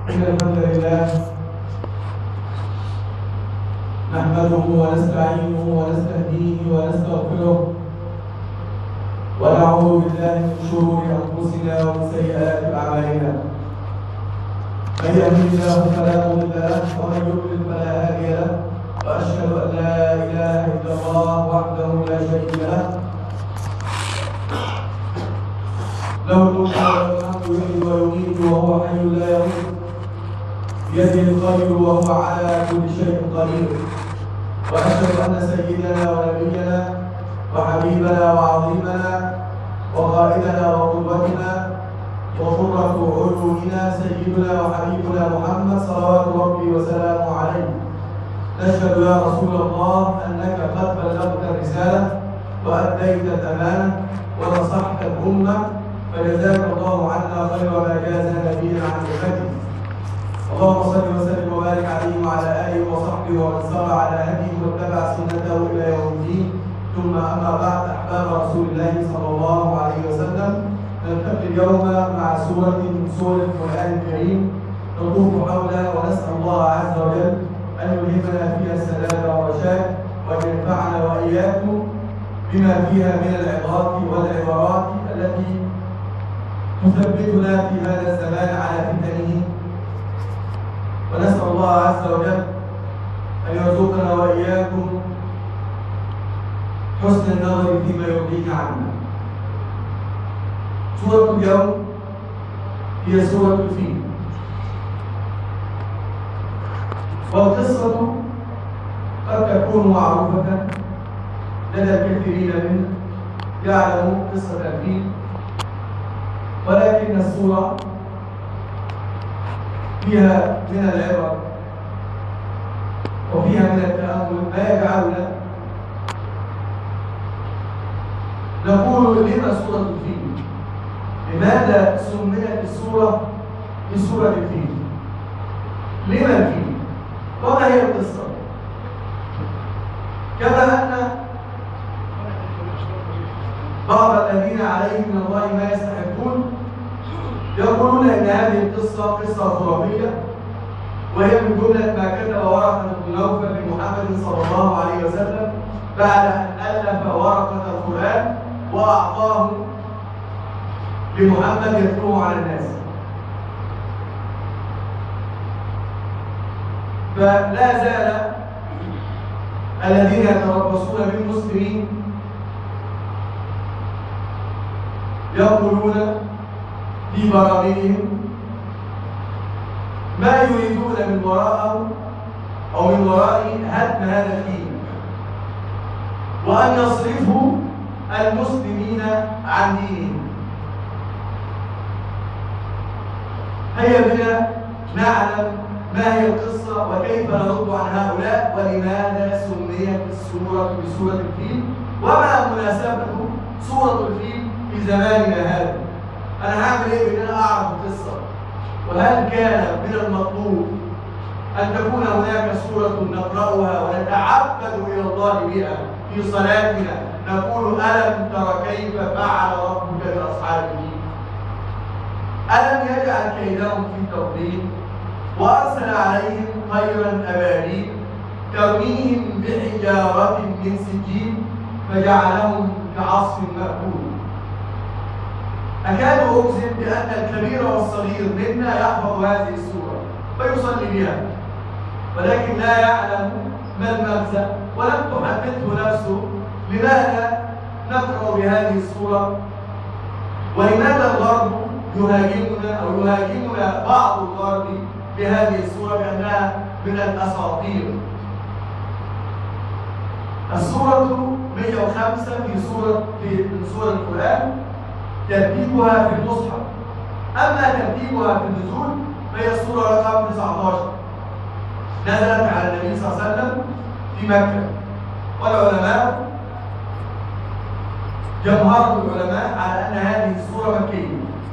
إن الحمد لله نحمده ونستعينه ونستهديه ونستغفره ونعوذ بالله من شرور أنفسنا ومن سيئات أعمالنا من يهده الله فلا مضل له ومن يضلل فلا هادي له وأشهد أن لا إله إلا الله وحده لا شريك له له الملك وله الحمد يحيي ويميت وهو حي لا يموت بيده الخير وهو على كل شيء قدير واشهد ان سيدنا ونبينا وحبيبنا وعظيمنا وقائدنا وقدوتنا وقرة عيوننا سيدنا وحبيبنا محمد صلوات ربي وسلامه عليه نشهد يا رسول الله انك قد بلغت الرساله واديت الامانه ونصحت الامه فجزاك الله عنا خير ما جاز نبينا عن امته اللهم صل وسلم وبارك عليه وعلى اله وصحبه ومن سار على هديه واتبع سنته الى يوم الدين ثم اما بعد احباب رسول الله صلى الله عليه وسلم نلتقي اليوم مع سوره من سور القران الكريم نطوف حولها ونسال الله عز وجل ان يلهمنا فيها السلام والرشاد وان ينفعنا واياكم بما فيها من العظات والعبارات التي تثبتنا في هذا الزمان على فتنه ونسأل الله عز وجل أن يرزقنا وإياكم حسن النظر فيما يرضيك عنا سورة اليوم هي سورة الفيل والقصة قد تكون معروفة لدى الكثيرين منا يعلموا قصة الفيل ولكن السورة فيها من العبر وفيها من التأمل ما يجعلنا نقول لما سورة الفيل لماذا سميت السورة بسورة الفيل لما الفيل وما هي القصة كما أن بعض الذين عليهم من الله ما يستحقون يقولون ان هذه القصه قصه خرافيه وهي من جمله ما كتب ورقه بن نوفل لمحمد صلى الله عليه وسلم بعد ان الف ورقه القران واعطاه لمحمد يتلوه على الناس فلا زال الذين يتربصون بالمسلمين يقولون في برامجهم ما يريدون من وراءه او من ورائه هدم هذا الدين وان يصرفوا المسلمين عن دينهم هيا بنا نعلم ما هي القصة وكيف نرد عن هؤلاء ولماذا سميت السورة بسورة الفيل وما مناسبته سورة الفيل في زماننا هذا انا هعمل ايه بان انا اعرف القصه وهل كان من المطلوب ان تكون هناك سوره نقراها ونتعبد الى الله بها في صلاتنا نقول الم تر كيف فعل ربك باصحاب الفيل الم يجعل كيدهم في تضليل وارسل عليهم طيرا ابابيل ترميهم بحجاره من سجيل فجعلهم كعصف ماكول أكاد أجزم بأن الكبير والصغير منا يحفظ هذه السورة ويصلي بها ولكن لا يعلم ما المغزى ولم تحدثه نفسه لماذا نقرأ بهذه السورة ولماذا الغرب يهاجمنا أو يهاجمنا بعض الغرب بهذه السورة بأنها من الأساطير السورة 105 في سورة في من سورة القرآن ترتيبها في المصحف أما ترتيبها في النزول فهي السورة رقم 19 نزلت على النبي صلى الله عليه وسلم في مكة والعلماء جمهرة العلماء على أن هذه السورة مكية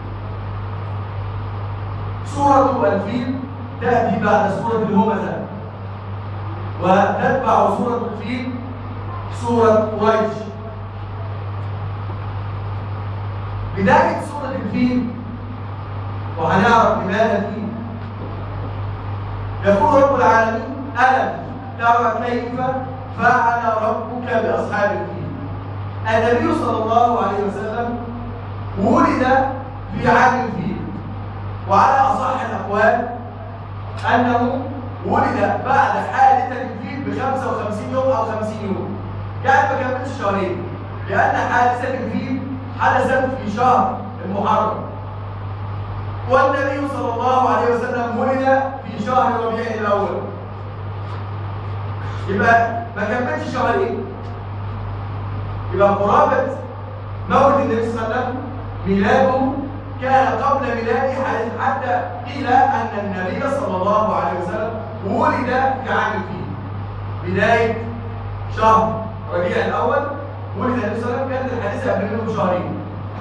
سورة الفيل تأتي بعد سورة الهمزة وتتبع سورة الفيل سورة قريش بداية سورة الفيل وهنعرف لماذا الفيل يقول رب العالمين ألم ترى كيف فعل ربك بأصحاب الفيل النبي صلى الله عليه وسلم ولد في عام الفيل وعلى أصح الأقوال أنه ولد بعد حادثة الفيل ب 55 يوم أو 50 يوم يعني ما كملش شهرين لأن حادثة الفيل حدثت في شهر المحرم والنبي صلى الله عليه وسلم ولد في شهر ربيع الأول يبقى ما كملش شهرين يبقى قرابة مولد النبي صلى الله عليه وسلم ميلاده كان قبل ميلاده حتى قيل أن النبي صلى الله عليه وسلم ولد في عام الفيل بداية شهر ربيع الأول ولد النبي صلى الله عليه وسلم كانت الحادثة قبل منه بشهرين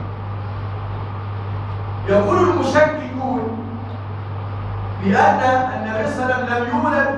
يقول المشككون بأن النبي صلى الله عليه وسلم لم يولد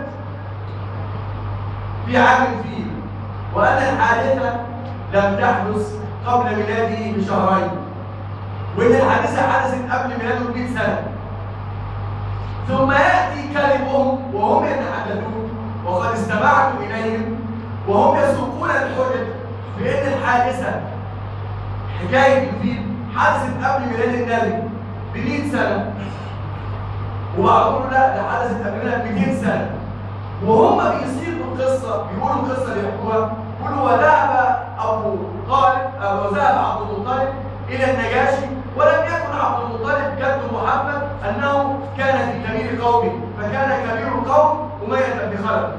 في عام الفيل وأن الحادثة لم تحدث قبل ميلاده بشهرين وإن الحادثة حدثت قبل ميلاده ب 100 سنة ثم يأتي كلمهم وهم يتحدثون وقد استمعت إليهم وهم يسوقون الحجج بأن الحادثة حكاية الفيل حدثت قبل ميلاد النبي ب 100 سنة وبعضهم لا ده حدثت قبلنا ب 200 سنة وهم بيصيغوا القصة بيقولوا القصة اللي يحكوها يقولوا وذهب أبو طالب أو ذهب عبد المطلب إلى النجاشي ولم يكن عبد المطلب جد محمد أنه كان في كبير قومه فكان كبير القوم أمية بن خلف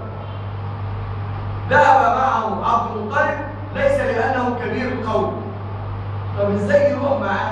ذهب معه عبد المطلب ليس لأنه كبير القوم طب ازاي يروح معاه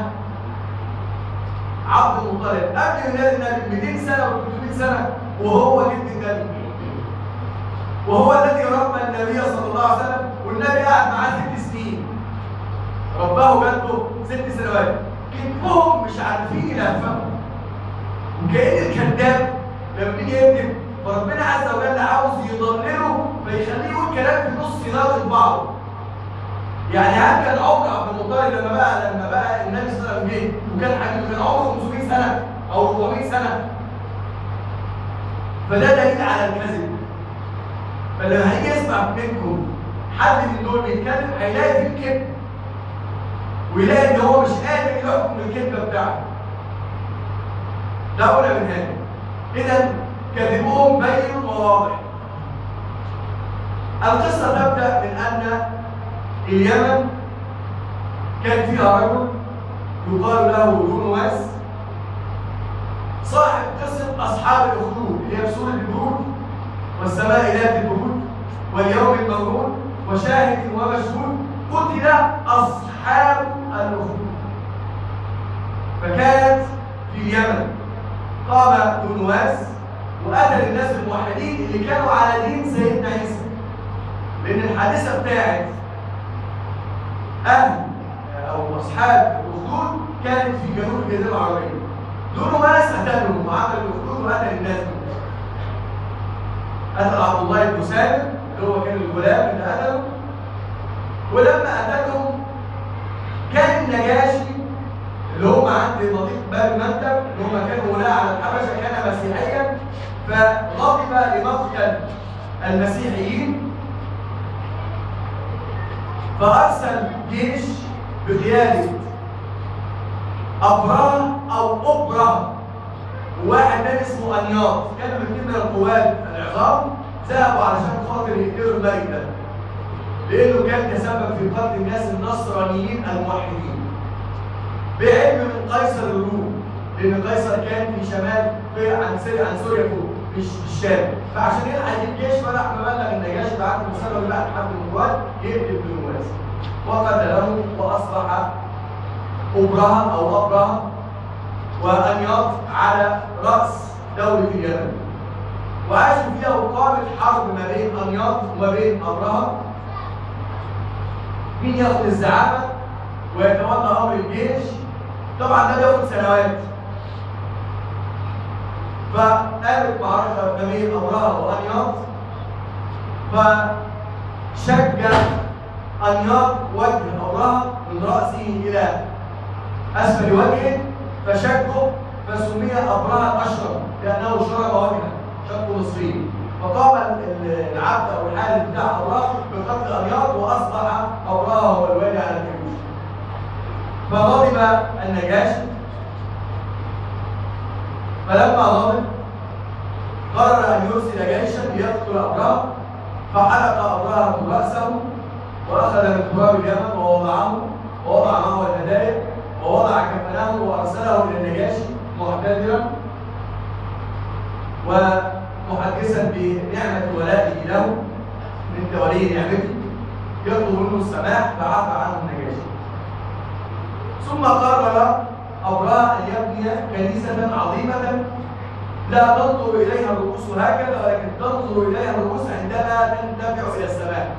عبد المطلب قبل ميلاد النبي 200 سنة و 300 سنة وهو جد النبي وهو الذي ربى النبي صلى الله عليه وسلم والنبي قعد معاه ست سنين رباه جده ست سنوات كتبهم مش عارفين يفهموا وكأن الكذاب لما بيجي يكتب فربنا عز وجل عاوز يضلله فيخليه يقول كلام في نص ناقض بعضه يعني هل كان عمر عبد المطلب لما بقى لما بقى النبي صلى الله عليه وسلم جه وكان حبيبه كان عمره 500 سنه او 400 سنه فده دليل على الكذب فلما هيجي يسمع منكم حد من دول بيتكلم هيلاقي فيه كذب ويلاقي ان هو مش قادر يحكم الكذبه بتاعته ده اولى من هذا اذا كذبهم بين وواضح القصه تبدا من ان اليمن كان فيها رجل يقال له دونواس صاحب قصة أصحاب الأخدود اللي هي سورة البرود والسماء ذات البرود واليوم الموعود وشاهد ومشهود قتل أصحاب الأخدود فكانت في اليمن قام دونواس وقتل الناس الموحدين اللي كانوا على دين سيدنا عيسى لأن الحادثة بتاعت أهل أو أصحاب الأخدود كانت في جنوب الجزيرة العربية دول ناس قتلهم وعمل الأخدود وقتل الناس دول قتل عبد الله بن سالم اللي هو كان الغلام اللي قتله ولما قتلهم كان النجاشي اللي هم عند نظيف باب المندب اللي هم كانوا ولاة على الحبشة كان مسيحيا فغضب لمقتل المسيحيين فأرسل جيش بقيادة أبرهة أو أبرهة وواحد تاني اسمه أنياط كانوا الاثنين من القوات العظام ذهبوا علشان خاطر يقتلوا الملك ده لأنه كان تسبب في قتل الناس النصرانيين الموحدين بعلم من قيصر الروم لأن قيصر كان في شمال في عن سوريا عن سوريا فوق في الشام فعشان يلحق الجيش فراح مبلغ النجاشي بعت المسلم اللي بعت حد من القوات يقتل بن نواس وقتله واصبح أبرهة أو أبرهة وأنياط على رأس دولة اليمن وعاشوا فيها وقامت حرب ما بين أنياط وما بين أبرهة مين ياخد الزعامة ويتولى أمر الجيش طبعا ده بياخد سنوات فقامت معركة ما بين أبرهة وأنياط فشجع أنياط وجه أبرهة من رأسه إلى أسفل وجهه فشقه فسمي أبرهة الأشرب لأنه شرب وجهه شق نصفين فقام العبد او الحارس بتاع ابراه بقتل ارياض واصبح ابراه هو الوالي على الجيوش فغضب النجاشي فلما غضب قرر ان يرسل جيشا ليقتل ابراه فحلق ابراه راسه واخذ من تراب اليمن ووضعه ووضع معه الهدايا ووضع كفنه وارسله الى النجاشي معتذرا ومحدثا بنعمه ولائه له من تولي نعمته يطلب منه السماح فعفى عنه النجاشي ثم قرر ابراه ان يبني كنيسه عظيمه لا تنظر اليها الرؤوس هكذا ولكن تنظر اليها الرؤوس عندما تنتفع الى السماء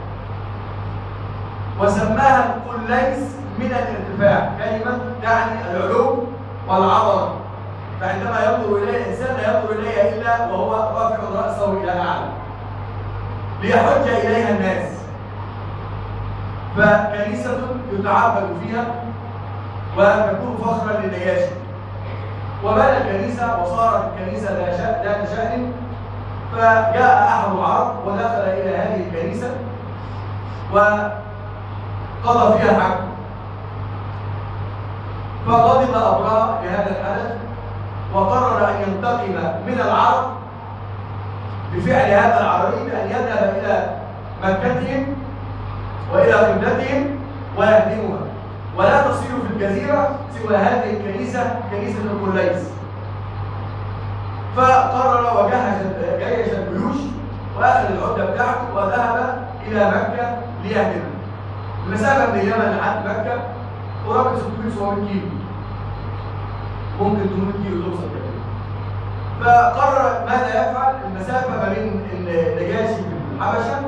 وسماها القليس من الارتفاع كلمة تعني العلو والعظمة فعندما ينظر إليها الإنسان لا ينظر إليها إلا وهو رافع رأسه إلى أعلى ليحج إليها الناس فكنيسة يتعبد فيها وتكون فخرا للنجاشي وبنى الكنيسة وصارت الكنيسة ذات شأن فجاء أحد العرب ودخل إلى هذه الكنيسة و قضى فيها الحق فغضب أبراء لهذا الحدث وقرر أن ينتقم من العرب بفعل هذا العربي بأن يذهب إلى مكتهم وإلى قبلتهم ويهدمها ولا تصير في الجزيرة سوى هذه الكنيسة كنيسة القليس فقرر وجهز جيش الجيوش وأخذ العدة بتاعته وذهب إلى مكة ليهدمها المسافه من اليمن لحد مكه قرابه 600 700 كيلو ممكن 800 كيلو توصل كده فقرر ماذا يفعل المسافه ما بين النجاشي في الحبشه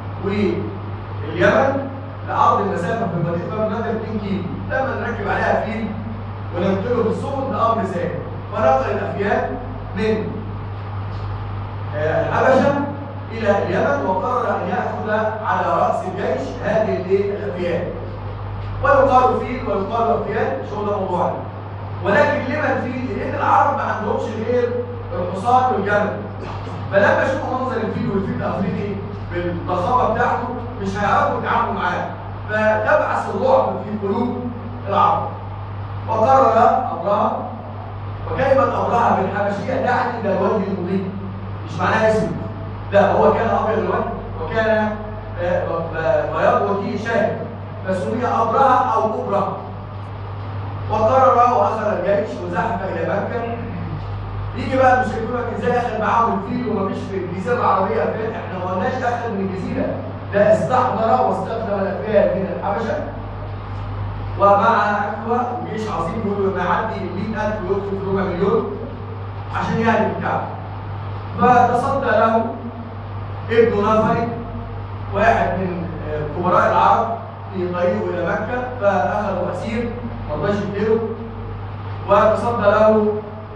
واليمن لعرض المسافه في المدينه باب 2 كيلو لما نركب عليها فيل وننقله بالصوت ده امر سهل فنقل الافيال من آه، الحبشه إلى اليمن وقرر أن يأخذ على رأس الجيش هذه الأفيال ويقال فيل ويقال أفيال شو ده موضوع ولكن لمن فيل؟ لأن العرب ما عندهمش غير الحصان والجمل فلما يشوفوا منظر الفيل والفيل الأفريقي بالضخامة بتاعته مش هيعرفوا يتعاملوا معاه فتبعث الرعب في قلوب العرب وقرر أبراهة وكلمة أبراهة بالحبشية تعني ده الوجه المضيء مش معناها اسمه لا هو كان ابيض الوجه وكان آه، بياض وجهه شاهد فسمي ابرهه او كبرى وقرر واخذ الجيش وزحف الى مكه يجي بقى مش هيقول لك ازاي اخذ معاهم الفيل ومفيش في الجزيره العربيه افيال احنا ما قلناش اخذ من الجزيره ده استحضر واستخدم الافيال من الحبشه ومع اكوى وجيش عظيم يقول معدي 100000 ويدخل في ربع مليون عشان يهدم الكعبه فتصدى له ابن نفر واحد من كبراء العرب في طريقه الى مكه فاخذوا اسير ما رضاش يقتله وتصدى له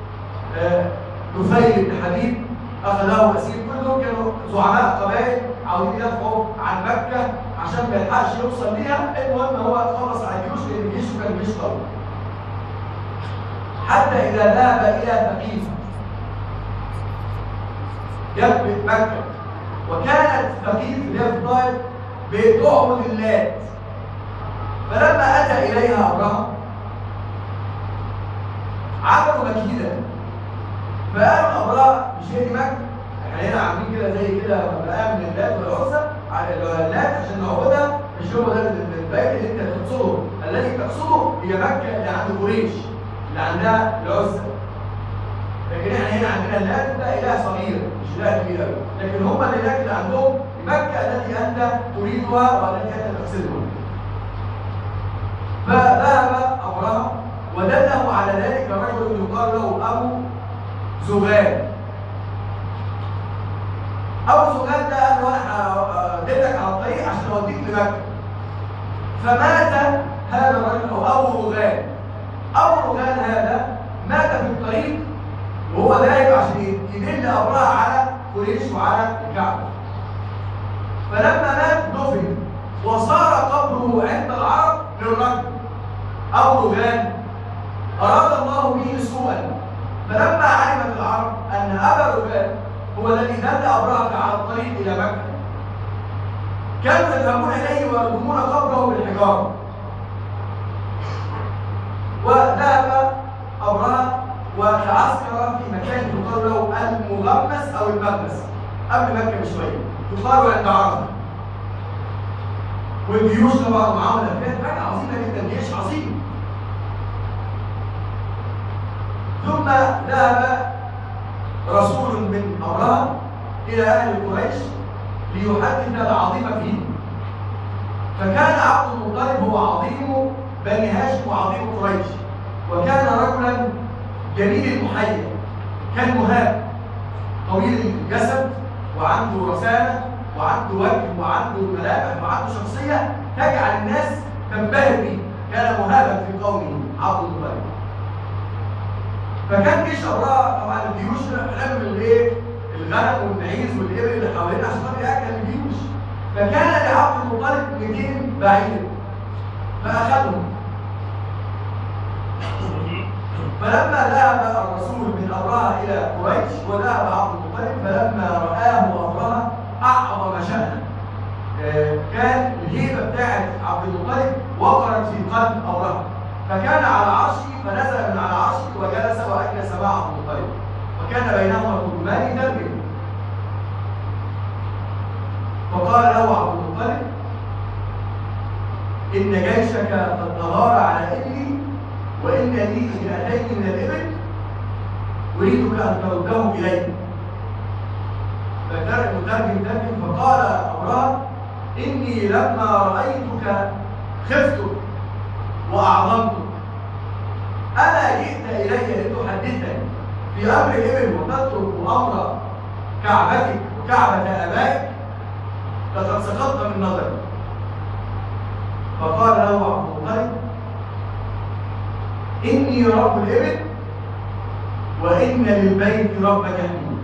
نفيل بن حبيب اخذه اسير كلهم كانوا زعماء قبائل عاوزين يدافعوا عن مكه عشان ما يلحقش يوصل ليها المهم هو خلص على الجيوش لان الجيش كان جيش قوي حتى اذا ذهب الى ثقيف يثبت مكه وكانت ثقيف اللي هي في الطائف بتعبد اللات فلما اتى اليها ابراهيم عملوا مكيده فقالوا ابراهيم مش هي دي مكه احنا هنا عاملين كده زي كده مقام للات والعزى على اللات عشان نعبدها مش هو ده البيت اللي انت تقصده الذي تقصده هي مكه اللي عند قريش اللي عندها العزى لكن احنا هنا عندنا اللات ده اله صغير مش اله كبير قوي لكن هم الاله اللي عندهم مكه التي انت تريدها والتي انت تقصدها فذهب ابراهيم ودله على ذلك رجل يقال له ابو زغال ابو زغال ده قال له انا هدلك على الطريق عشان اوديك لمكه فمات هذا الرجل او ابو رغال ابو رغال هذا مات في الطريق وهو ذاهب عشان يدل ابرهه على قريش وعلى الكعبه فلما مات دفن وصار قبره عند العرب للرجل او رغال اراد الله به سوءا فلما علمت العرب ان ابا رغال هو الذي دل ابرهه على الطريق الى مكه كانوا يذهبون اليه ويرجمون قبره بالحجاره وذهب ابرهه وتعسكر في مكان يقال له المغمس او المغمس قبل مكه بشويه يقال عند عرفه والجيوش طبعا معاهم الافلام حاجه عظيمه جدا جيش عظيم ثم ذهب رسول من ابراهيم الى اهل قريش ليحدث العظيم فيهم فكان عبد المطلب هو عظيم بني هاشم وعظيم قريش وكان رجلا جميل المحيا كان مهاب طويل الجسد وعنده رسالة وعنده وجه وعنده ملامح وعنده شخصية تجعل الناس تنبهر به كان مهابا في قومه عبد المطلب فكان جيش أبراء طبعا الجيوش لم الايه الغنم والمعيز والإبل اللي حوالينا عشان خاطر يأكل الجيوش فكان لعبد المطلب 200 بعير فأخذهم فلما ذهب الرسول من أبرهة إلى قريش وذهب عبد المطلب فلما رآه أبرهة أعظم شأنا كان الهيبة بتاعت عبد المطلب وقرت في قلب أبرهة فكان على عرشه فنزل من على عرشه وجلس وأجلس مع عبد المطلب وكان بينهما ترجمان يترجم فقال له عبد المطلب إن جيشك قد أغار على إبلي وإن لي فئتين من الإبل أريدك أن ترده إلي فكان مترجم ترجم فقال أبرار إني لما رأيتك خفتك وأعظمتك أما جئت إلي لتحدثني في أمر الإبل وتترك أمر كعبتك وكعبة آبائك لقد سقطت من نظري فقال له عبد المطلب إني رب الإبل وإن للبيت رب يحميه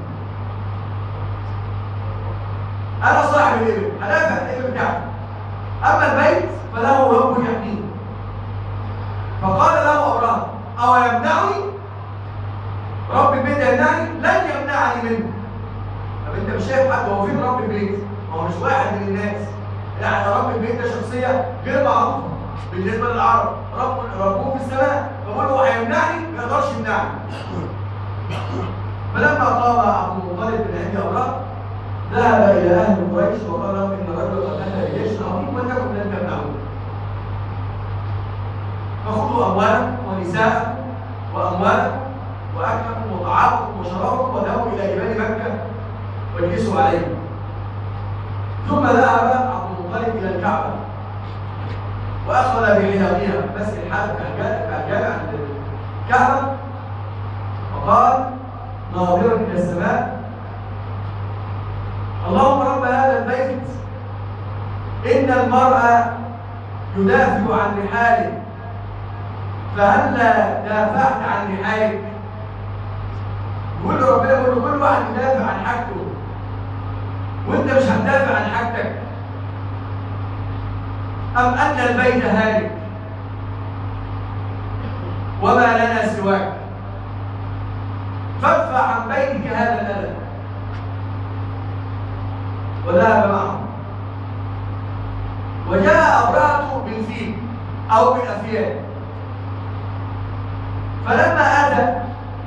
أنا صاحب الإبل هدافع الإبل بتاعي أما البيت فله رب يحميه فقال له أبراهيم أو يمنعني رب البيت يمنعني لن يمنعني منه طب أنت مش شايف حد هو فين رب البيت؟ هو مش واحد من الناس يعني رب البيت ده شخصية غير معروفة بالنسبة للعرب رب ربهم في السماء فقول هو هيمنعني ما يقدرش يمنعني فلما قام عبد المطلب بن عند أبراهيم ذهب إلى أهل قريش وقال لهم إن الرجل قد أتى بجيش عظيم وإنكم لن تمنعوه فخذوا أموالكم ونساءكم وأموالكم وأكلكم وطعامكم وشرابكم وذهبوا إلى جبال مكة واجلسوا عليهم ثم ذهب عبد المطلب إلى الكعبة وأخذ بحجابها بس الحال كالجامع عند الكعبة وقال ناظرا إلى السماء اللهم رب هذا البيت إن المرأة يدافع عن رحاله فهلا دافعت عن رحالك يقول له ربنا يقول له كل واحد يدافع عن حاجته وانت مش هتدافع عن حاجتك أم أن البيت هالك وما لنا سواك فادفع عن بيتك هذا الأذى وذهب معه وجاء أبرهة بالفيل أو بالأفيال فلما أتى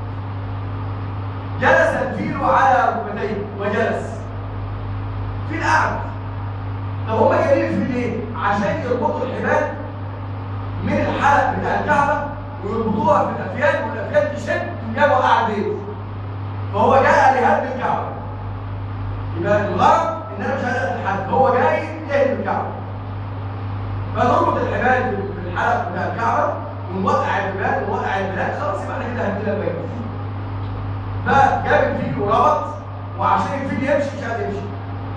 جلس الفيل على ركبتيه وجلس في القعد طب هم جايبين الفيل ليه؟ عشان يربطوا الحبال من الحلق بتاع الكعبة ويربطوها في الأفيال والأفيال تشد جابوا قاعد بيت فهو جاء لهدم الكعبة يبقى الغرض ان انا مش هدف حد هو جاي يهدم الكعبة فنربط الحبال في الحلق بتاع الكعبة ونوقع الجبال ونوقع البلاد خلاص يبقى احنا كده هندينا البيت فجاب الفيل وربط وعشان الفيل يمشي مش عايز يمشي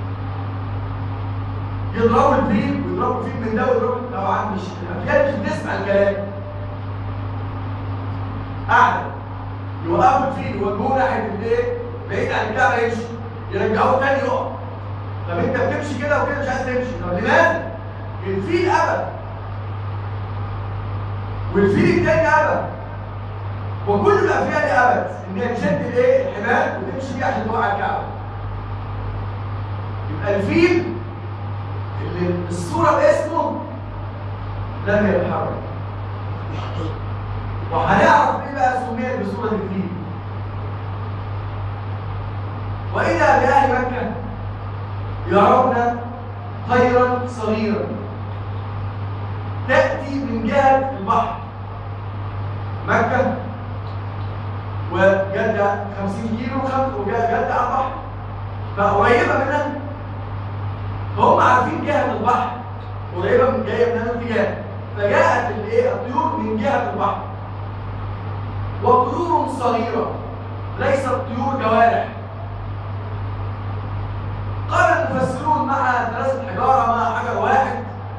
يضربوا الفيل ويضربوا الفيل من ده ويضربوا طبعا مش الافيال مش بتسمع الكلام قاعده يوقفوا الفيل يوجهوه ناحيه الايه بعيد عن الكعبه يمشي يرجعوه تاني يقف طب انت بتمشي كده وكده مش عايز تمشي طب لماذا؟ الفيل ابى والفيل التاني ابى وكل الافيال ابت ان هي تشد الايه الحبال وتمشي بيها عشان توقع الكعبه يبقى الفيل اللي الصورة باسمه لم يتحرك وهنعرف ايه بقى سميت بصورة الفيل وإذا بأهل مكة يرون طيرا صغيرا تأتي من جهة البحر مكة وجدة 50 كيلو وجدة على البحر فقريبة منها فهم عارفين جهة البحر قريبة من جاية من هذا الاتجاه فجاءت الايه الطيور من جهة البحر وطيور صغيرة ليست طيور جوارح قال المفسرون مع ثلاثة حجارة مع حجر واحد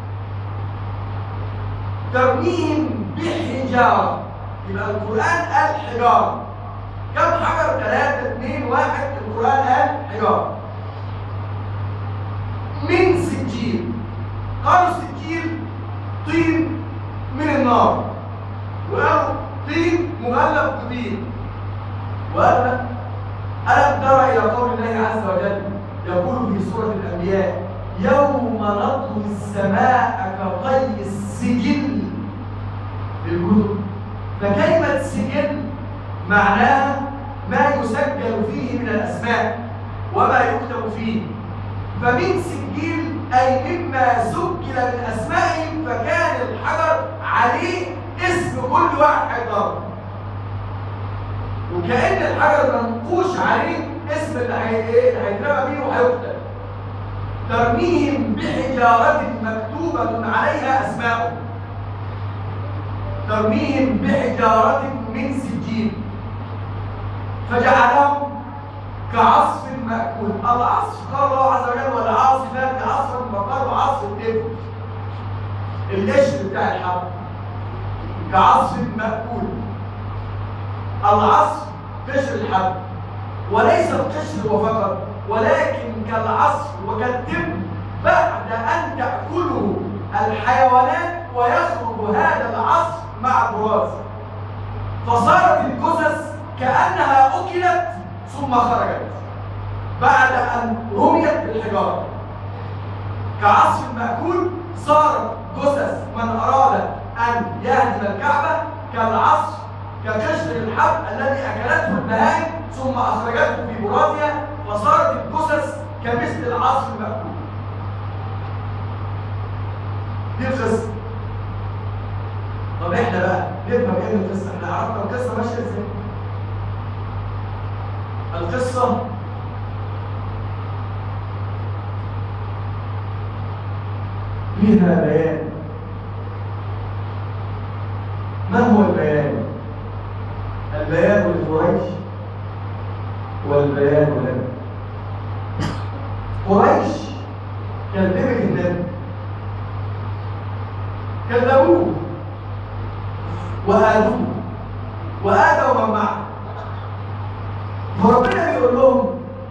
ترميهم بحجارة يبقى القرآن قال حجارة كم حجر؟ ثلاثة اثنين واحد القرآن قال حجارة من سجيل قالوا سجيل طين من النار وقالوا طين مغلف بطين وقال ألم ترى إلى قول الله عز وجل يقول في سورة الأنبياء يوم نطوي السماء كطي السجل للكتب فكلمة سجل معناها ما يسجل فيه من الأسماء وما يكتب فيه فمن سجيل أي مما سجل من أسمائهم فكان الحجر عليه اسم كل واحد هيضرب وكأن الحجر منقوش عليه اسم اللي هيترمى بيه وهيكتب ترميهم بحجارة مكتوبة عليها أسماءهم ترميهم بحجارة من سجين فجعلهم كعصف مأكول العصف قال الله عز وجل والعاصفات عصفا فقالوا عصف الدفء القشر بتاع الحب كعصف مأكول العصف قشر الحب وليس القشر وفقط ولكن كالعصف وكالتم بعد أن تأكله الحيوانات ويخرج هذا العصف مع البراز فصارت الجثث كأنها أكلت ثم خرجت بعد أن رميت بالحجارة كعصف مأكول صارت جثث من أراد أن يهدم الكعبة كالعصف كقشر الحب الذي أكلته البهائم ثم أخرجته في برازها فصارت الجثث كمثل العصف المأكول دي القصة طب احنا بقى نفهم ايه القصة احنا عرفنا القصة ماشية ازاي القصة فيها بيان ما هو البيان البيان لقريش والبيان لنا قريش كذبت النبي كذبوه وآذوه وآذوا من معه فربنا بيقول لهم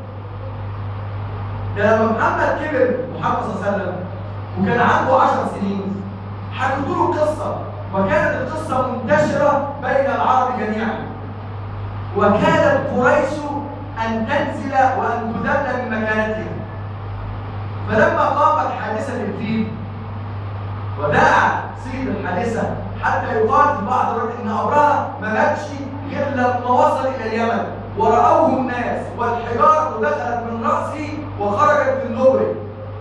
ده لما محمد كبر محمد صلى الله عليه وسلم وكان عنده 10 سنين حكوا له القصه وكانت القصه منتشره بين العرب جميعا وكانت قريش ان تنزل وان تذل من مكانتها فلما قامت حادثه الفيل ودعا سيد الحادثه حتى يقال في بعض الروايات ان ابرهه ما ماتش غير لما وصل الى اليمن ورأوه الناس والحجارة دخلت من رأسه وخرجت من دبره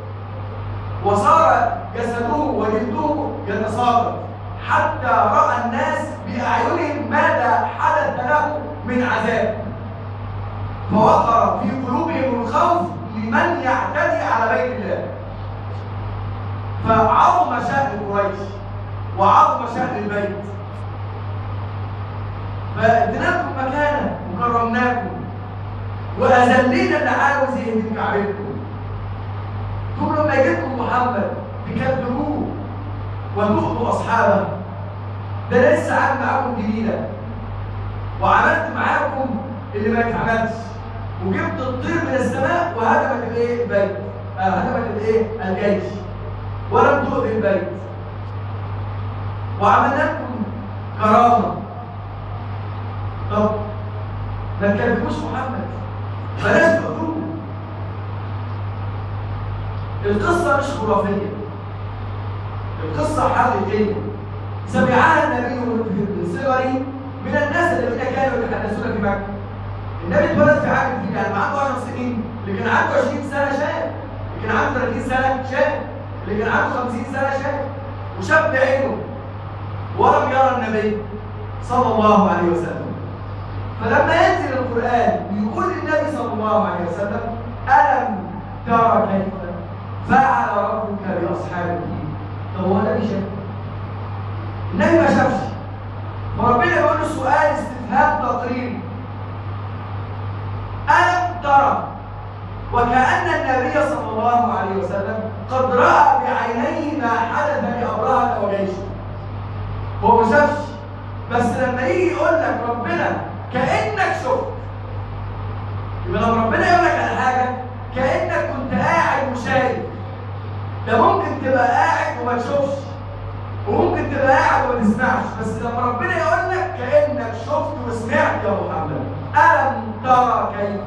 وصار جسده وجلده يتساقط حتى رأى الناس بأعينهم ماذا حدث له من عذاب فوقر في قلوبهم الخوف لمن يعتدي على بيت الله فعظم شأن قريش وعظم شأن البيت فاديناكم مكانه وكرمناكم واذلينا اللي عاوز يهدم كعبتكم ثم لما يجيبكم محمد تكذبوه وتؤذوا اصحابه ده انا لسه قاعد معاكم جديده وعملت معاكم اللي ما يتعملش وجبت الطير من السماء وهدمت الايه البيت آه هدمت الايه الجيش ولم تؤذي البيت وعملنا لكم كرامه طب ما تكلموش محمد بلاش تقولوه القصة مش خرافية القصة حقيقية سمعها النبي من صغره من الناس الذين كانوا يتحدثون في مكة النبي اتولد في عام الفيل يعني عنده 10 سنين اللي كان عنده 20 سنة شاب اللي كان عنده 30 سنة شاب اللي كان عنده 50 سنة شاب وشاب بعينه ولم يرى النبي صلى الله عليه وسلم فلما ينزل القرآن ويقول للنبي صلى الله عليه وسلم ألم ترى كيف فعل ربك بأصحاب الفيل طب هو النبي شاف النبي ما شافش فربنا يقول له سؤال استفهام تقريري ألم ترى وكأن النبي صلى الله عليه وسلم قد رأى بعينيه ما حدث لأبرهة وجيشه هو ما شافش بس لما يجي يقول لك ربنا كأنك شفت يبقى لما ربنا يقول لك على حاجة كأنك كنت قاعد وشايف ده ممكن تبقى قاعد وما تشوفش وممكن تبقى قاعد وما تسمعش بس لما ربنا يقول لك كأنك شفت وسمعت يا محمد ألم ترى كيف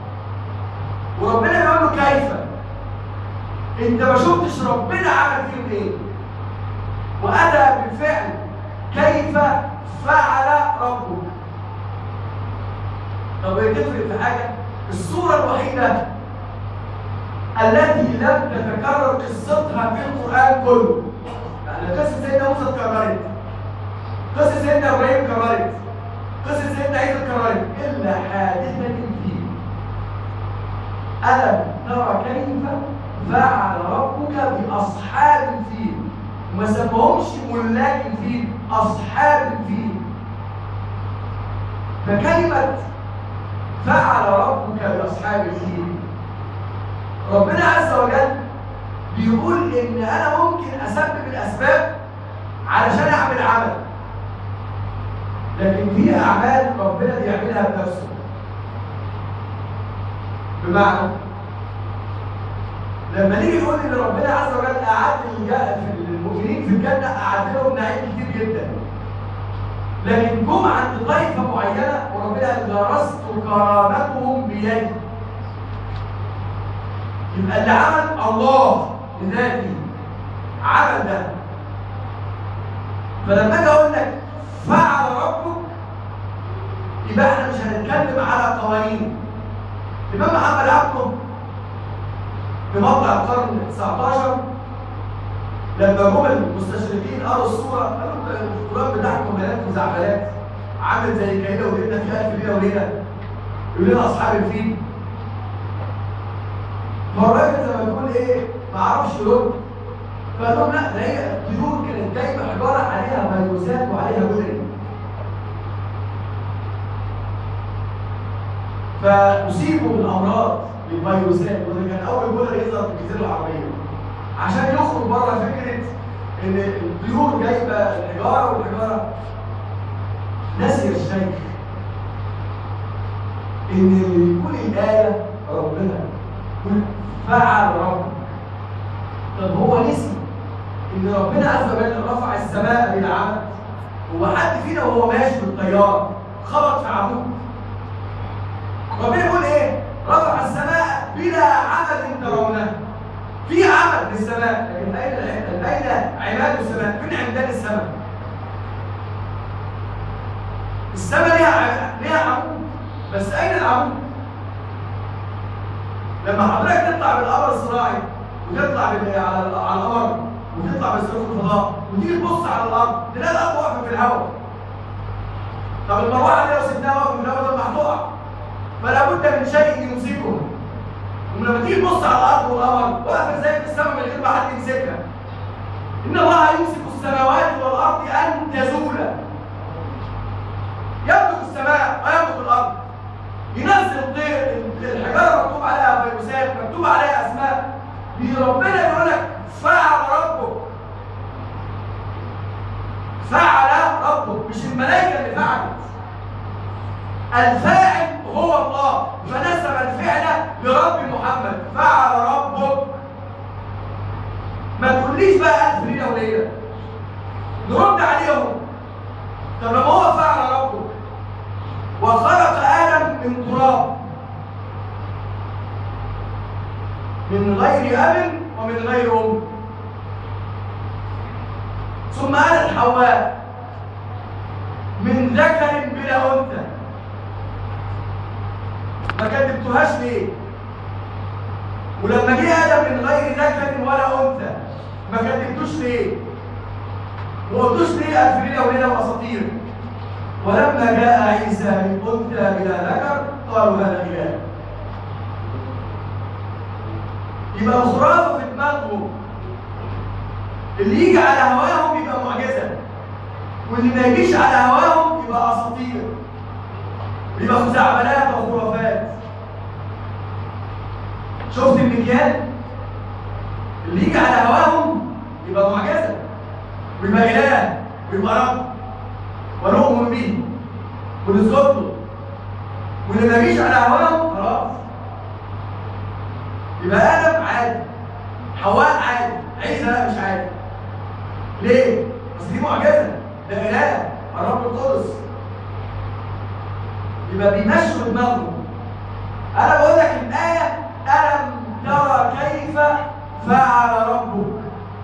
وربنا بيقول له كيف انت ما شفتش ربنا عمل فيهم ايه وأتى بالفعل كيف فعل ربك طب هي تفرق في حاجة الصورة الوحيدة التي لم تتكرر قصتها في القرآن كله يعني قصة سيدنا موسى اتكررت قصة سيدنا إبراهيم اتكررت قصة سيدنا عيسى اتكررت إلا حادثة فيه ألم ترى كيف فعل ربك بأصحاب الفيل وما سموهمش ملاك الفيل أصحاب الفيل فكلمة فعل ربك بأصحاب الفيل ربنا عز وجل بيقول ان انا ممكن اسبب الاسباب علشان اعمل عمل لكن في اعمال ربنا بيعملها بنفسه بمعنى لما نيجي نقول ان ربنا عز وجل اعد في المؤمنين في الجنه اعد لهم نعيم كتير جدا لكن جم عند طائفه معينه وربنا قال درست كرامتهم بيدي يبقى اللي عمل الله بذاته عمل ده فلما اجي اقول لك فعل ربك يبقى احنا مش هنتكلم على قوانين الامام محمد عبده في موقع القرن 19 لما جم المستشرقين قروا الصوره قالوا القران بتاعكم بنات وزعبلات عامل زي كاينه وليله في الف ليله وليله يقول لنا اصحاب الفيل فالراجل زي ما تقول ايه ما عرفش يرد فقال لهم لا ده هي الطيور كانت جايبه حجاره عليها فيروسات وعليها جدري فاصيبوا بالامراض بالفيروسات وده كان اول جدر يظهر في الجزيره العربيه عشان يخرج بره فكره ان الطيور جايبه الحجاره والحجاره نسي الشيخ ان اللي يقول الايه ربنا يقول فعل رب طب هو نسي ان ربنا عز وجل رفع السماء بلا عمد هو حد فينا وهو ماشي بالطياره خبط في عمود ربنا يقول ايه رفع السماء بلا عمد ترونه في عمد للسماء لكن اين اين عماد السماء فين عمدان السماء السماء ليها ليها عمود بس اين العمود لما حضرتك تطلع بالقمر الصناعي وتطلع على على القمر وتطلع بسلوك الفضاء وتيجي تبص على الارض تلاقي الارض واقفه في الهواء طب المروحه دي لو سبناها واقفه في الهواء طب هتقع فلا بد من شيء يمسكه ولما تيجي تبص على الارض والقمر واقفه زي في السماء من غير ما حد يمسكها ان الله يمسك السماوات والارض ان تزولا يملك السماء ويملك الارض ينزل الطير الحجاره مكتوب عليها فيروسات مكتوب عليها اسماء ربنا يقول لك فعل ربك فعل ربك مش الملائكه اللي فعلت الفاعل هو الله فنسب الفعل لرب محمد فعل ربك ما تقوليش بقى الف ليله وليله نرد عليهم طب لما هو فعل ربك وخلق ادم من تراب من غير اب ومن غير أم ثم أتت حواء من ذكر بلا أنثى ما كذبتهاش ليه؟ ولما جه آدم من غير ذكر ولا أنثى ما كذبتوش ليه؟ ما قلتوش ليه ألف ليلة وليلة وأساطير ولما جاء عيسى من أنثى بلا ذكر قالوا هذا إله يبقى الخرافة في دماغهم اللي يجي على هواهم يبقى معجزة واللي ما يجيش على هواهم يبقى أساطير يبقى خزعبلات وخرافات شفت المكيال اللي يجي على هواهم يبقى معجزة ويبقى إله ويبقى رب ونؤمن به ونسجد له واللي ما يجيش على هواهم خلاص يبقى آدم عادي حواء عادي عيسى لا مش عادي ليه؟ بس دي معجزة ده إله الرب القدس يبقى بيمشوا دماغهم أنا بقول لك الآية ألم ترى كيف فعل ربك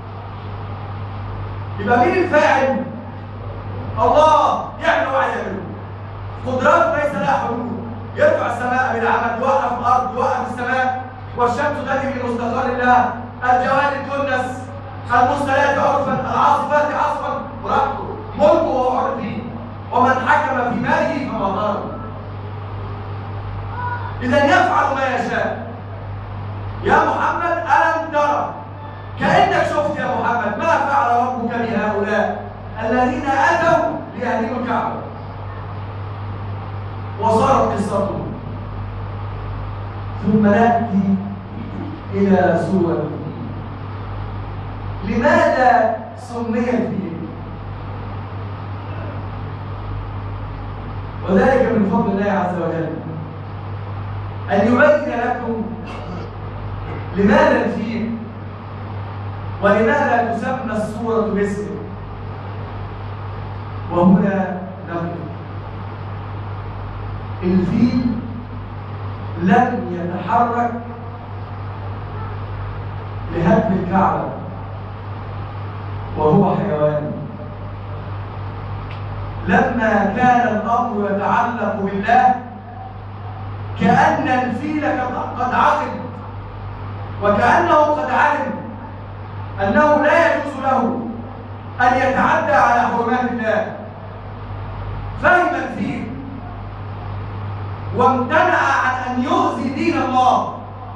يبقى مين الفاعل؟ الله يعمل هو عايز يعمله قدرات ليس لها حدود يرفع السماء بالعمل يوقف الارض يوقف السماء والشمس تجري لمستقر لها الجواد تونس المرسلات عرفا العاصفات عصفا براحته ملكه وهو حر فيه ومن حكم في ماله فما ضر اذا يفعل ما يشاء يا محمد الم ترى كانك شفت يا محمد ما فعل ربك بهؤلاء الذين اتوا ليهدموا الكعبه وصارت قصتهم ثم ناتي الى سوره لماذا سمي الفيل وذلك من فضل الله عز وجل ان يبين لكم لماذا الفيل ولماذا تسمى السوره باسمه وهنا نقول الفيل لم يتحرك لهدم الكعبة وهو حيوان لما كان الأمر يتعلق بالله كأن الفيل قد عقد وكأنه قد علم أنه لا يجوز له أن يتعدى على حرمات الله فهم الفيل وامتنع عن أن يؤذي دين الله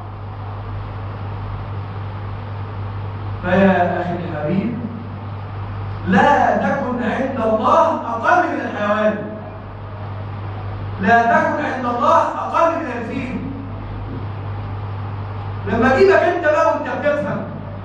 فيا أخي الحبيب لا تكن عند الله أقل من الحيوان لا تكن عند الله أقل من الفيل لما اجيبك انت بقى وانت بتفهم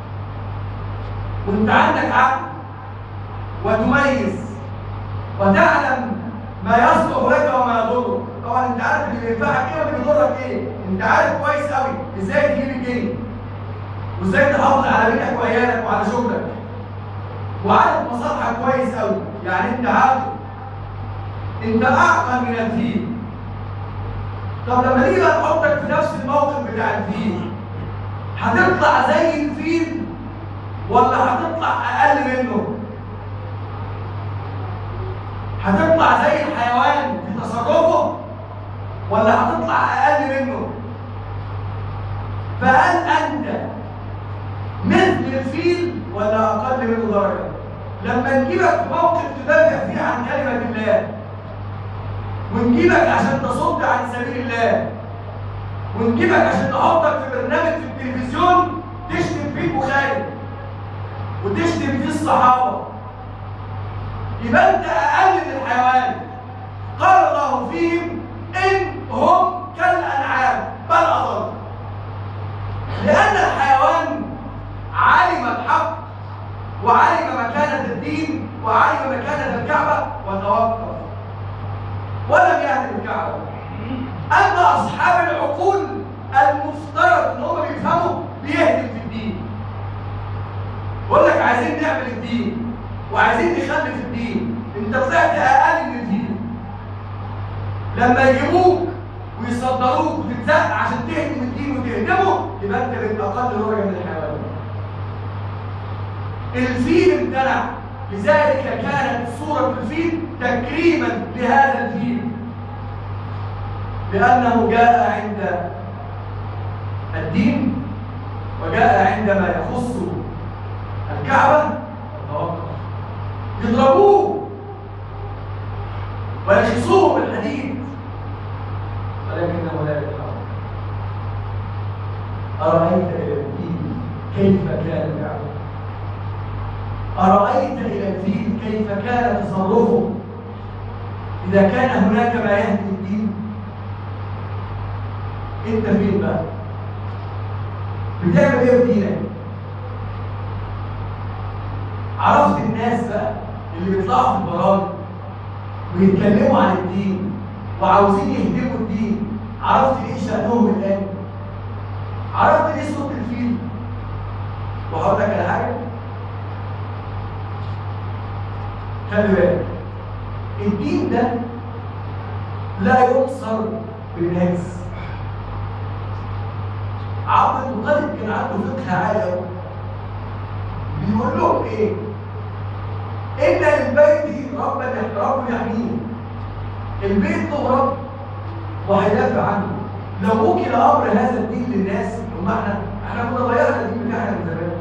وانت عندك عقل وتميز وتعلم ما يصلح لك وما يضرك طبعا انت عارف اللي بينفعك ايه واللي بيضرك ايه انت عارف كويس قوي ازاي تجيب الجنيه وازاي تحافظ على بيتك وعيالك وعلى شغلك وعارف مصالحك كويس قوي يعني انت عارف انت اعقل من الفيل طب لما نيجي بقى نحطك في نفس الموقف بتاع الفيل هتطلع زي الفيل ولا هتطلع اقل منه هتطلع زي الحيوان في تصرفه ولا هتطلع اقل منه فهل انت مثل الفيل ولا اقل منه درجه لما نجيبك في موقف تدافع فيه عن كلمه الله ونجيبك عشان تصد عن سبيل الله ونجيبك عشان نحطك في برنامج في التلفزيون تشتم فيه البخاري وتشتم فيه الصحابه يبقى انت اقل من الحيوان قال الله فيهم ان هم كالانعام بل اضل لان الحيوان علم الحق وعلم مكانه الدين وعلم مكانه الكعبه وتوقف ولم يهدم الكعبه اما اصحاب العقول المفترض ان هم بيفهموا بيهدم في الدين بقول لك عايزين نعمل الدين وعايزين نخلي في الدين انت طلعت اقل من الدين لما يجيبوك ويصدروك وتتزق عشان تهدم الدين وتهدمه يبقى انت بقيت اقل درجه من الحيوان الفيل امتنع لذلك كانت سورة الفيل تكريما لهذا الفيل لأنه جاء عند الدين وجاء عندما يخص الكعبة يضربوه ويشخصوه بالحديد ولكنه لا يتحرك أرأيت إلى الدين كيف كان يعمل أرأيت إلى الدين كيف كان تصرفه إذا كان هناك ما يهدي الدين أنت فين بقى؟ بتعمل إيه في دينك؟ عرفت الناس بقى اللي بيطلعوا في البرامج ويتكلموا عن الدين وعاوزين يهدموا الدين عرفت ايه شأنهم الآن؟ عرفت ايه صوت الفيل؟ وهقول لك على حاجة خلي بالك الدين ده لا ينصر بالناس عبد المطلب كان عنده فقه عالي قوي بيقول لهم ايه؟ ان للبيت ربا رب يحميه البيت له رب وهيدافع عنه لو وكل امر هذا الدين للناس هم احنا احنا كنا غيرنا الدين بتاعنا من زمان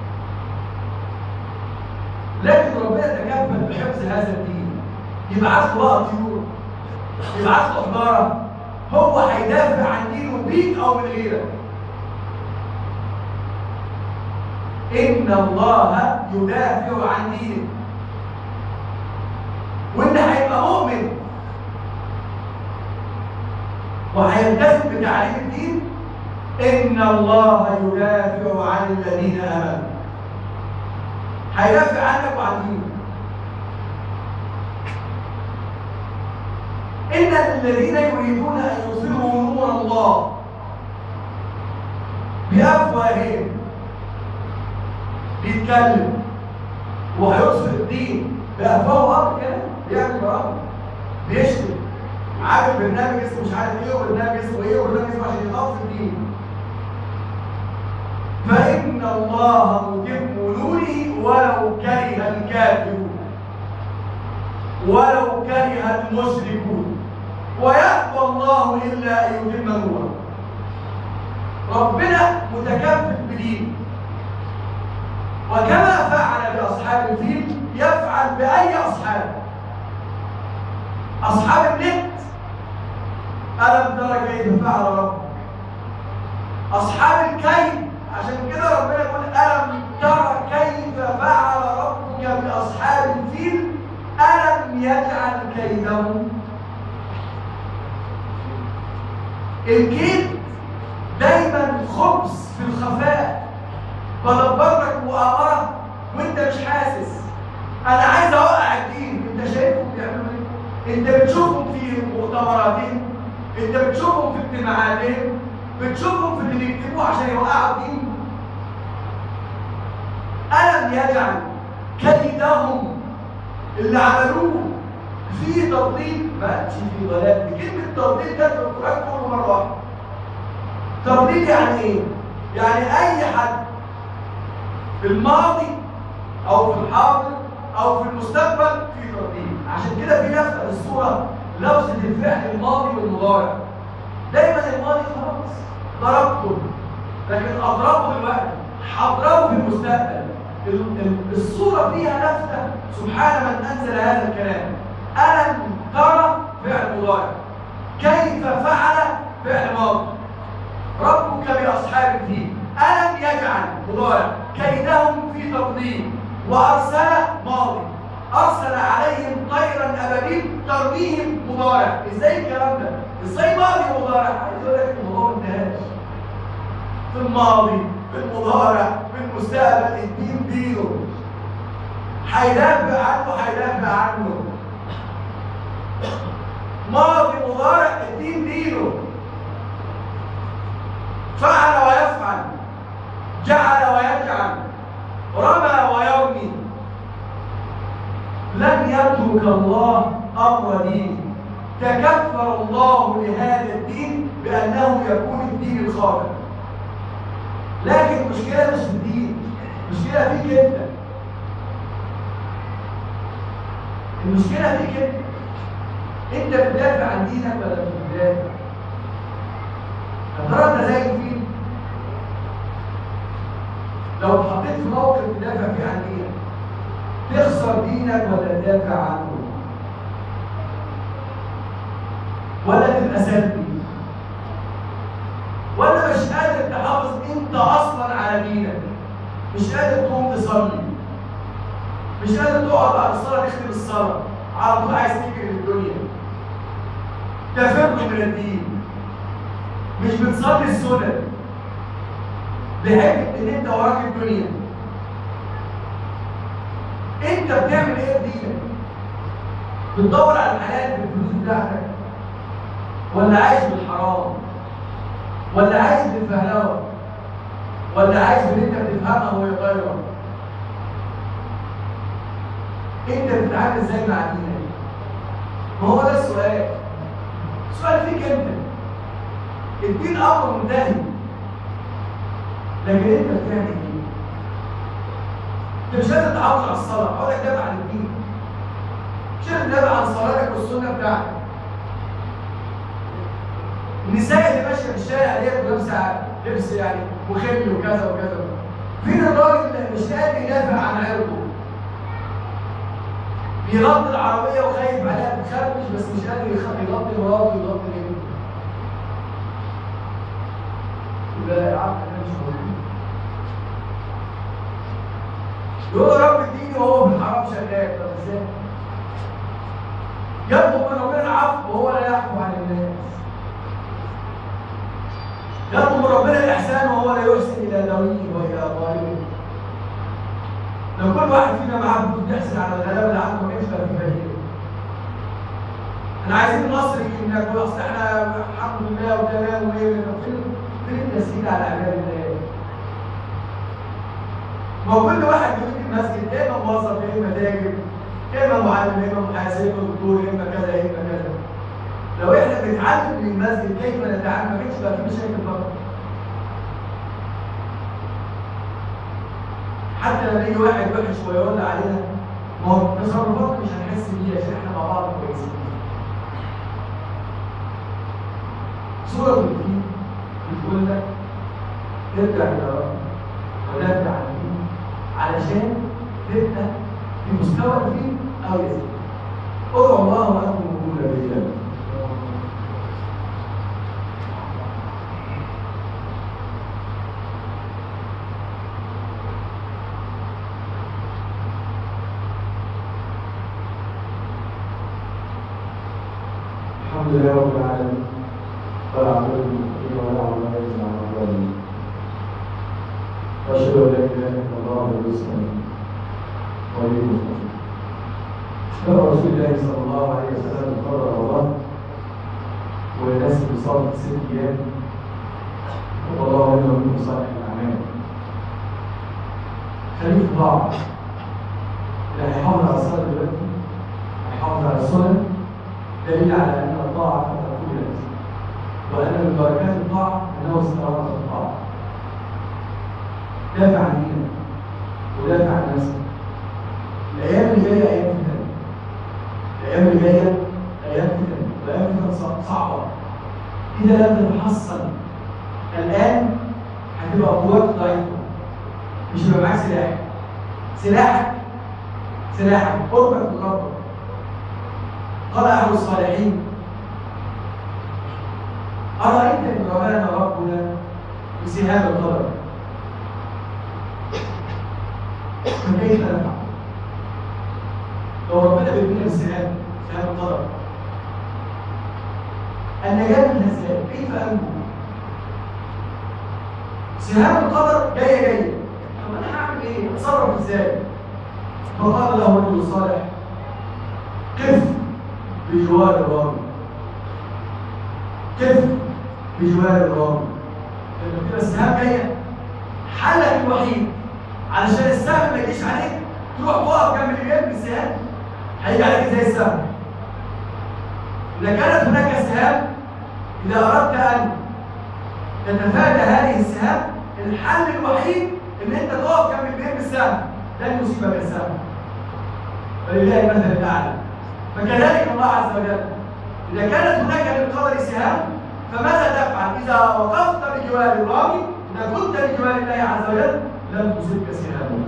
لكن ربنا تكفل بحفظ هذا الدين يبعث له بقى طيور يبعث له حجاره هو هيدافع عن دينه بيك او من غيرك إن الله يدافع عن دينه وإن هيبقى مؤمن وهيلتزم بتعليم الدين إن الله يدافع عن الذين آمنوا هيدافع عنك وعن دينك إن الذين يريدون أن يصلوا نور الله بأفواههم بيتكلم وهيوصف الدين بأفواه أمر كده بيعمل برامج بيشتم عامل برنامج اسمه مش عارف ايه وبرنامج اسمه ايه وبرنامج اسمه عشان يخاف الدين فإن الله متم نوره ولو كره الكافرون ولو كره المشركون ويأبى الله إلا أن يتم نوره ربنا متكفل بدينه وكما فعل بأصحاب الفيل يفعل بأي أصحاب أصحاب النت ألم ترى كيف فعل ربك أصحاب الكيد عشان كده ربنا يقول ألم ترى كيف فعل ربك بأصحاب الفيل ألم يجعل كيدهم الكيد دايما خبز في الخفاء بدبر لك مؤامره وانت مش حاسس انا عايز اوقع الدين انت شايفهم بيعملوا ايه انت بتشوفهم في مؤتمراتهم انت بتشوفهم في اجتماعاتهم بتشوفهم في اللي بيكتبوه عشان يوقعوا الدين الم يجعل كيدهم اللي عملوه في تضليل ما قالش في ضلال كلمه تضليل ده في القران كله مره واحده تضليل يعني ايه يعني اي حد في الماضي او في الحاضر او في المستقبل في ترتيب عشان كده في نفس الصوره لفظه الفعل الماضي والمضارع دايما الماضي خلاص ضربته لكن اضربه دلوقتي هضربه في المستقبل الصوره فيها نفسه سبحان من انزل هذا الكلام الم ترى فعل مضارع كيف فعل فعل ماضي ربك باصحاب الدين ألم يجعل مضارع كيدهم في تقديم وأرسل ماضي أرسل عليهم طيرا أبابيل ترميهم مضارع إزاي الكلام ده؟ إزاي ماضي ومضارع؟ عايز أقول لك الموضوع ما انتهاش في الماضي في المضارع في المستقبل الدين دينه هيدافع عنه هيدافع عنه ماضي مضارع الدين دينه فعل ويفعل جعل ويجعل رمى ويرمي لن يترك الله امر دينه تكفل الله لهذا الدين بانه يكون الدين الخاطئ لكن المشكله مش في الدين المشكله فيك انت المشكله فيك انت انت بتدافع عن دينك ولا مش بتدافع يا ترى انت زي الفيل لو اتحطيت في موقف تدافع فيه عن دينك تخسر دينك ولا تدافع عنه ولا تبقى سلبي ولا مش قادر تحافظ انت اصلا على دينك مش قادر تقوم تصلي مش قادر تقعد بعد الصلاه تختم الصلاه على طول عايز تجري الدنيا تفر من الدين مش بتصلي السنن بحجه ان انت وراك الدنيا انت بتعمل ايه بدينك بتدور على الحلال بالفلوس بتاعتك ولا عايش بالحرام ولا عايش بالفهلوه ولا عايش باللي انت بتفهمها وهي غيره انت بتتعامل ازاي مع دينك ما هو ده السؤال السؤال فيك انت الدين امر منتهي لكن انت بتعمل ايه انت مش لازم تحافظ على الصلاه اقول لك دافع عن الدين مش لازم تدافع عن صلاتك والسنه بتاعتك النساء اللي ماشيه في الشارع ديت ولابسه لبس يعني مخل وكذا وكذا فين الراجل اللي مش قادر يدافع عن عرضه بيغطي العربيه وخايف عليها بتخربش بس مش قادر يغطي مراته ويغطي ابنه يبقى عارف انا مش موجود يقول رب اديني وهو في الحرام شغال طب ازاي؟ يطلب من ربنا العفو وهو لا يعفو عن الناس يطلب من ربنا الاحسان وهو لا يحسن الى ذويه والى ظالمه لو كل واحد فينا معاه فلوس بيحسن على الغلابه اللي عنده ما كانش بقى في فقير احنا عايزين مصر يجي ناكل اصل احنا الحمد لله وتمام وايه فين فين التسهيل على عباد الله ما هو كل واحد بيجي المسجد يا اما موظف يا اما تاجر يا اما معلم يا اما محاسب يا اما دكتور يا اما كذا يا اما كذا لو احنا بنتعلم من المسجد كيف نتعامل ما كانش بقى في مشاكل فقط حتى لما يجي واحد وحش ويقول علينا ما هو تصرفات مش هنحس بيها عشان احنا مع بعض كويسين سورة الدين بتقول لك ارجع إلى ربك ودافع عن الدين علشان تبقى في مستوى الدين أو يزيد ادعوا الله وأنتم مؤمنون بالله الحمد لله رب العالمين ولا عبد المتقين ولا عبد إلا على الظالمين واشهد ان لا اله الا الله وحده ولي المتقين كما رسول الله صلى الله عليه وسلم قال رمضان والناس بصلاه ست ايام والله لنا منكم صالح الاعمال خليك في بعض اللي هيحافظ على الصلاه دلوقتي هيحافظ على السنن دليل على ان الطاعه تكون لازم وان من بركات الطاعه انه استمرار الطاعه دافع عن دينك ودافع عن نفسك الايام اللي جايه ايام فتن الايام اللي جايه ايام فتن وايام فتن صعبه اذا لم تتحصن الان هتبقى قوات ضعيفه مش هيبقى معاك سلاح سلاحك سلاحك قربك من ربك قال أحد الصالحين أرأيت إن رمانا ربنا بسهام القدر فكيف نفعل؟ لو ربنا بيدينا بسهام سهام القدر النجاة من الهزال كيف أنجو؟ سهام القدر جاية جاية طب أنا هعمل إيه؟ أتصرف إزاي؟ فقال له رجل صالح قف بجوار الرامي كيف بجوار الرامي لما تبقى السهام جايه حلك الوحيد علشان السهم ما يجيش عليك تروح تقف جنب اللي جايب السهام هيجي عليك زي السهم اذا كانت هناك سهام اذا اردت ان تتفادى هذه السهام الحل الوحيد ان انت تقف جنب اللي جايب السهم لن يصيبك السهم ولله المثل الاعلى فكذلك الله عز وجل إذا كانت هناك بالقدر سهام فماذا تفعل إذا وقفت بجوار الرامي إذا كنت بجوار الله عز وجل لم تصبك سهامه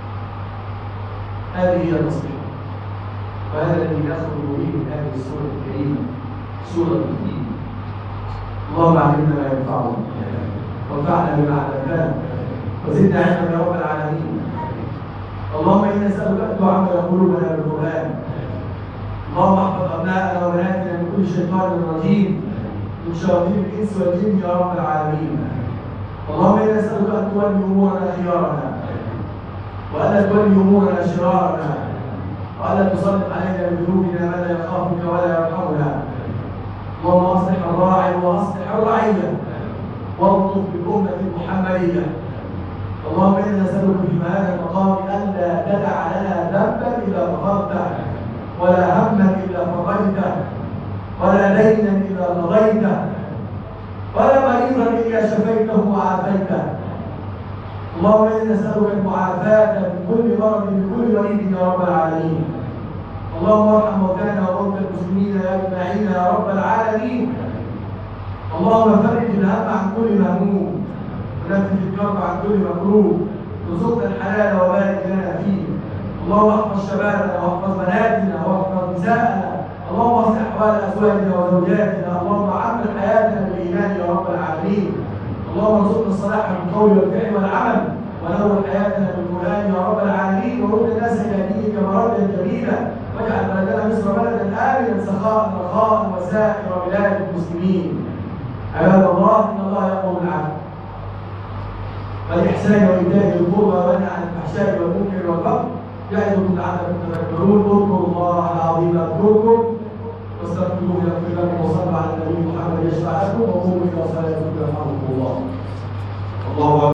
هذه هي النصيحة وهذا الذي يخرج به من هذه السورة الكريمة سورة الدين اللهم علمنا ما ينفعنا وانفعنا بما علمتنا وزدنا علما يا رب العالمين اللهم انا نسالك ان تعمل قلوبنا بالقران اللهم احفظ ابناءنا وبناتنا من كل شيطان رجيم من شياطين الانس والجن يا رب العالمين اللهم انا نسالك ان تولي امورنا خيارنا والا تولي امورنا شرارنا والا تسلط علينا بذنوبنا من لا يخافك ولا يرحمنا اللهم اصلح الراعي واصلح الرعيه والطف بالامه المحمديه اللهم انا نسالك في هذا المقام الا تدع لنا ذنبا الا غفرته ولا هما الا فرجته ولا دينا الا قضيته ولا مريضا الا شفيته وعافيته اللهم انا نسالك المعافاه من كل مرض من كل مريض يا رب العالمين اللهم ارحم موتانا وموتى المسلمين اجمعين يا رب العالمين اللهم فرج الهم عن كل مهموم ونفذ الكرب عن كل مكروه وارزقنا الحلال وبارك لنا فيه اللهم احفظ شبابنا واحفظ بناتنا واحفظ نساءنا اللهم اصلح احوال ازواجنا وزوجاتنا اللهم عمر حياتنا بالايمان يا رب العالمين اللهم ارزقنا الصلاح في القول والفعل والعمل ونور حياتنا بالقران يا رب العالمين ورد الناس الى دينك مردا جميلا واجعل بلدنا مصر بلدا امنا سخاء رخاء وسائر بلاد المسلمين عباد الله ان الله يامر بالعدل والإحسان وإيتاء ذي القربى وينهى عن الفحشاء والمنكر والبغي يعظكم لعلكم تذكرون اذكروا الله العظيم يذكركم واستغفروه يغفر لكم وصلوا على النبي محمد يشفع لكم وقوموا إلى صلاتكم يرحمكم الله الله